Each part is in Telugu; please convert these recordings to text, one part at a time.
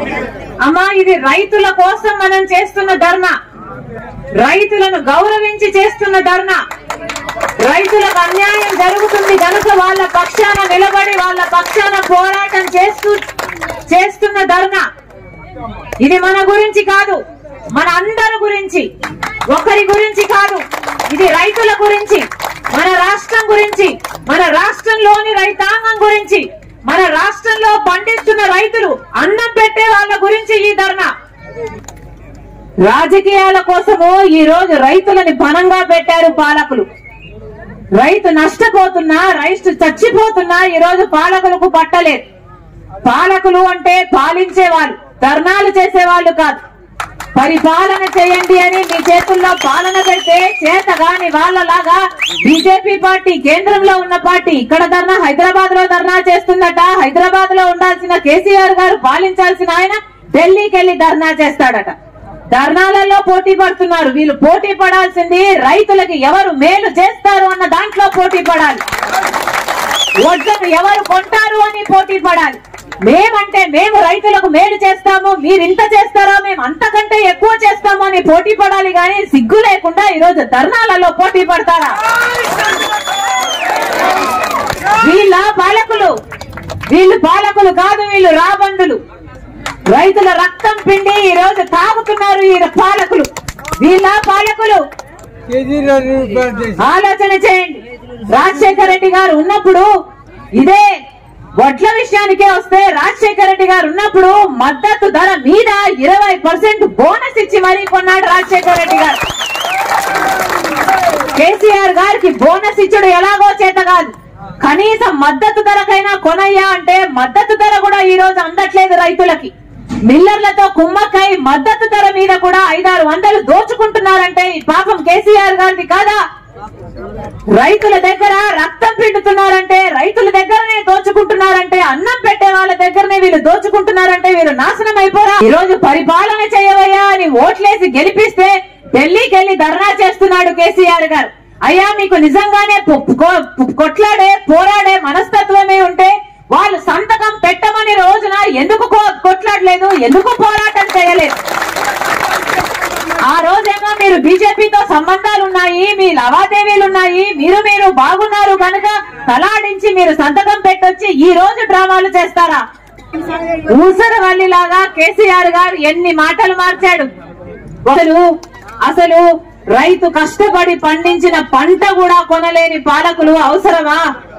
అమ్మా ఇది రైతుల కోసం మనం చేస్తున్న ధర్నా రైతులను గౌరవించి చేస్తున్న ధర్నా రైతులకు అన్యాయం జరుగుతుంది కనుక వాళ్ళ పక్షాన నిలబడి వాళ్ళ పక్షాన పోరాటం చేస్తూ చేస్తున్న ధర్నా ఇది మన గురించి కాదు మన అందరి గురించి ఒకరి గురించి కాదు ఇది రైతుల గురించి మన రాష్ట్రం గురించి మన రాష్ట్రంలోని రైతాంగం గురించి మన రాష్ట్రంలో పండిస్తున్న రైతులు అన్నం పెట్టే వాళ్ళ గురించి ఈ ధర్నా రాజకీయాల కోసము ఈ రోజు రైతులని బలంగా పెట్టారు పాలకులు రైతు నష్టపోతున్నా రైతు చచ్చిపోతున్నా ఈ రోజు పాలకులకు పట్టలేదు పాలకులు అంటే పాలించేవాళ్ళు ధర్నాలు చేసేవాళ్ళు కాదు పరిపాలన చేయండి అని మీ చేతుల్లో పాలన పెడితే చేతగాని వాళ్ళలాగా బీజేపీ పార్టీ కేంద్రంలో ఉన్న పార్టీ ఇక్కడ ధర్నా హైదరాబాద్ లో ధర్నా చేస్తుందట హైదరాబాద్ లో ఉండాల్సిన కేసీఆర్ గారు పాలించాల్సిన ఆయన ఢిల్లీకి వెళ్లి ధర్నా చేస్తాడట ధర్నాలలో పోటీ పడుతున్నారు వీళ్ళు పోటీ పడాల్సింది రైతులకి ఎవరు మేలు చేస్తారు అన్న దాంట్లో పోటీ పడాలి వడ్లను ఎవరు కొంటారు అని పోటీ పడాలి మేమంటే మేము రైతులకు మేలు చేస్తాము మీరు ఇంత చేస్తారా మేము అంతకంటే ఎక్కువ చేస్తాము అని పోటీ పడాలి కానీ సిగ్గు లేకుండా ఈ రోజు ధర్నాలలో పోటీ పడతారా వీళ్ళ పాలకులు వీళ్ళు పాలకులు కాదు వీళ్ళు రాబందులు రైతుల రక్తం పిండి ఈ రోజు తాగుతున్నారు ఈ పాలకులు వీళ్ళ పాలకులు ఆలోచన చేయండి రాజశేఖర రెడ్డి గారు ఉన్నప్పుడు ఇదే వడ్ల విషయానికే వస్తే రాజశేఖర రెడ్డి గారు ఉన్నప్పుడు మద్దతు ధర మీద ఇరవై పర్సెంట్ బోనస్ ఇచ్చి మరీ కొన్నాడు రాజశేఖర రెడ్డి గారు కేసీఆర్ గారికి బోనస్ ఇచ్చుడు ఎలాగో చేత కాదు కనీసం మద్దతు ధరకైనా కొనయ్యా అంటే మద్దతు ధర కూడా ఈ రోజు అందట్లేదు రైతులకి మిల్లర్లతో కుమ్మక్కై మద్దతు ధర మీద కూడా ఐదారు వందలు దోచుకుంటున్నారంటే ఈ పాపం కేసీఆర్ గారిది కాదా రైతుల దగ్గర రక్తం పిండుతున్నారంటే రైతుల దగ్గరనే దోచుకుంటున్నారంటే అన్నం పెట్టే వాళ్ళ దగ్గరనే వీళ్ళు దోచుకుంటున్నారంటే వీళ్ళు నాశనం అయిపోరా ఈ రోజు పరిపాలన చేయవయ్యా అని ఓట్లేసి గెలిపిస్తే ఢిల్లీకి వెళ్లి ధర్నా చేస్తున్నాడు కేసీఆర్ గారు అయ్యా మీకు నిజంగానే పొ- కొ- కొట్లాడే పోరాడే మనస్తత్వమే ఉంటే వాళ్ళు సంతకం పెట్టమని రోజున ఎందుకు కో- కొట్లాడలేదు ఎందుకు పోరాటం చేయలేదు ఆ రోజేమో మీరు బీజేపీతో సంబంధాలు ఉన్నాయి మీ లావాదేవీలు ఉన్నాయి మీరు మీరు బాగున్నారు కనుక తలాడించి మీరు సంతకం పెట్టొచ్చి ఈ రోజు డ్రామాలు చేస్తారా ఊసరవల్లిలాగా కేసీఆర్ గారు ఎన్ని మాటలు మార్చాడు అసలు అసలు రైతు కష్టపడి పండించిన పంట కూడా కొనలేని పాలకులు అవసరమా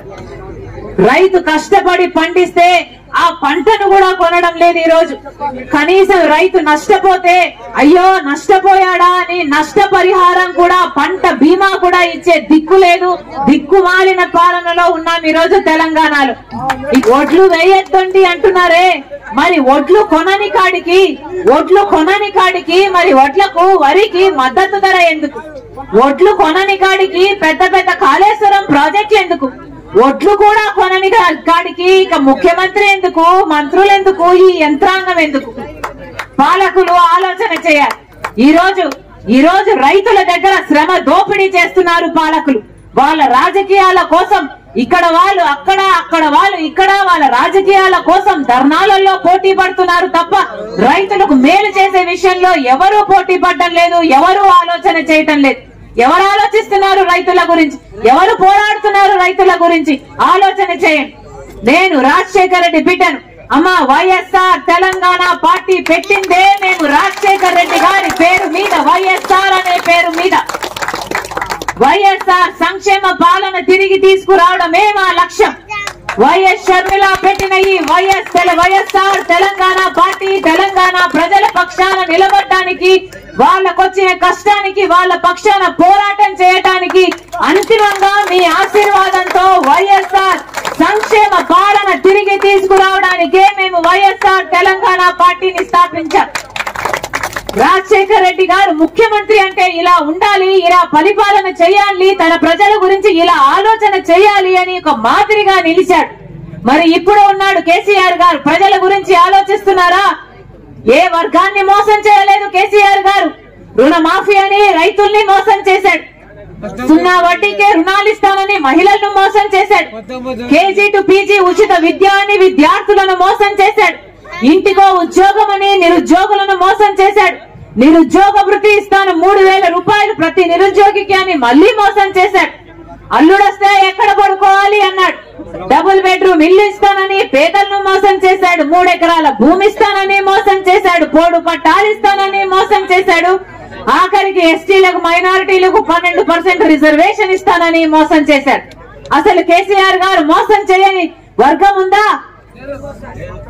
రైతు కష్టపడి పండిస్తే ఆ పంటను కూడా కొనడం లేదు ఈ రోజు కనీసం రైతు నష్టపోతే అయ్యో నష్టపోయాడా అని నష్టపరిహారం కూడా పంట బీమా కూడా ఇచ్చే దిక్కు లేదు దిక్కుమాలిన పాలనలో ఉన్నాం ఈ రోజు తెలంగాణలో ఈ ఒడ్లు వేయొద్దండి అంటున్నారే మరి ఒడ్లు కొనని కాడికి ఒడ్లు కొనని కాడికి మరి ఒడ్లకు వరికి మద్దతు ధర ఎందుకు ఒడ్లు కొనని కాడికి పెద్ద పెద్ద కాళేశ్వరం ప్రాజెక్టులు ఎందుకు ఒడ్లు కూడా కొనని కా- కాడికి ఇక ముఖ్యమంత్రి ఎందుకు మంత్రులు ఎందుకు ఈ యంత్రాంగం ఎందుకు పాలకులు ఆలోచన చేయాలి ఈ రోజు ఈ రోజు రైతుల దగ్గర శ్రమ దోపిడీ చేస్తున్నారు పాలకులు వాళ్ళ రాజకీయాల కోసం ఇక్కడ వాళ్ళు అక్కడ అక్కడ వాళ్ళు ఇక్కడ వాళ్ళ రాజకీయాల కోసం ధర్నాలలో పోటీ పడుతున్నారు తప్ప రైతులకు మేలు చేసే విషయంలో ఎవరూ పోటీ పడడం లేదు ఎవరూ ఆలోచన చేయటం లేదు ఎవరు ఆలోచిస్తున్నారు రైతుల గురించి ఎవరు పోరాడుతున్నారు రైతుల గురించి ఆలోచన చేయండి నేను రాజశేఖర రెడ్డి బిడ్డను అమ్మ వైఎస్ఆర్ తెలంగాణ పార్టీ పెట్టిందే మేము రాజశేఖర రెడ్డి గారి పేరు మీద వైఎస్ఆర్ అనే పేరు మీద వైఎస్ఆర్ సంక్షేమ పాలన తిరిగి తీసుకురావడమే మా లక్ష్యం వైఎస్ షర్మిల పెట్టిన ఈ వైఎస్ తెల- వైఎస్ఆర్ తెలంగాణ పార్టీ తెలంగాణ ప్రజల పక్షాన నిలబడటానికి వాళ్ళకొచ్చిన కష్టానికి వాళ్ళ పక్షాన పోరాటం చేయటానికి అంతిమంగా మీ ఆశీర్వాదంతో వైఎస్ఆర్ సంక్షేమ పాలన తిరిగి తీసుకురావడానికే మేము వైఎస్ఆర్ తెలంగాణ పార్టీని స్థాపించాం రాజశేఖర రెడ్డి గారు ముఖ్యమంత్రి అంటే ఇలా ఉండాలి ఇలా పరిపాలన చేయాలి తన ప్రజల గురించి ఇలా ఆలోచన చేయాలి అని ఒక మాదిరిగా నిలిచాడు మరి ఇప్పుడు ఉన్నాడు కేసీఆర్ గారు ప్రజల గురించి ఆలోచిస్తున్నారా ఏ వర్గాన్ని మోసం చేయలేదు కేసీఆర్ గారు రుణమాఫీ అని రైతుల్ని మోసం చేశాడు సున్నా వడ్డీకే రుణాలు ఇస్తానని మహిళలను మోసం చేశాడు కేజీ టు పీజీ ఉచిత విద్య అని విద్యార్థులను మోసం చేశాడు ఇంటికో ఉద్యోగం అని నిరుద్యోగులను మోసం చేశాడు నిరుద్యోగ వృత్తి ఇస్తాను మూడు వేల రూపాయలు ప్రతి నిరుద్యోగికి అని మళ్ళీ మోసం చేశాడు అల్లుడొస్తే ఎక్కడ పడుకోవాలి అన్నాడు డబుల్ బెడ్రూమ్ ఇల్లు ఇస్తానని పేదలను మోసం చేశాడు మూడెకరాల భూమి ఇస్తానని మోసం చేశాడు పోడు పట్టాలు ఇస్తానని మోసం చేశాడు ఆఖరికి ఎస్టీలకు మైనారిటీలకు పన్నెండు పర్సెంట్ రిజర్వేషన్ ఇస్తానని మోసం చేశాడు అసలు కేసీఆర్ గారు మోసం చేయని వర్గం ఉందా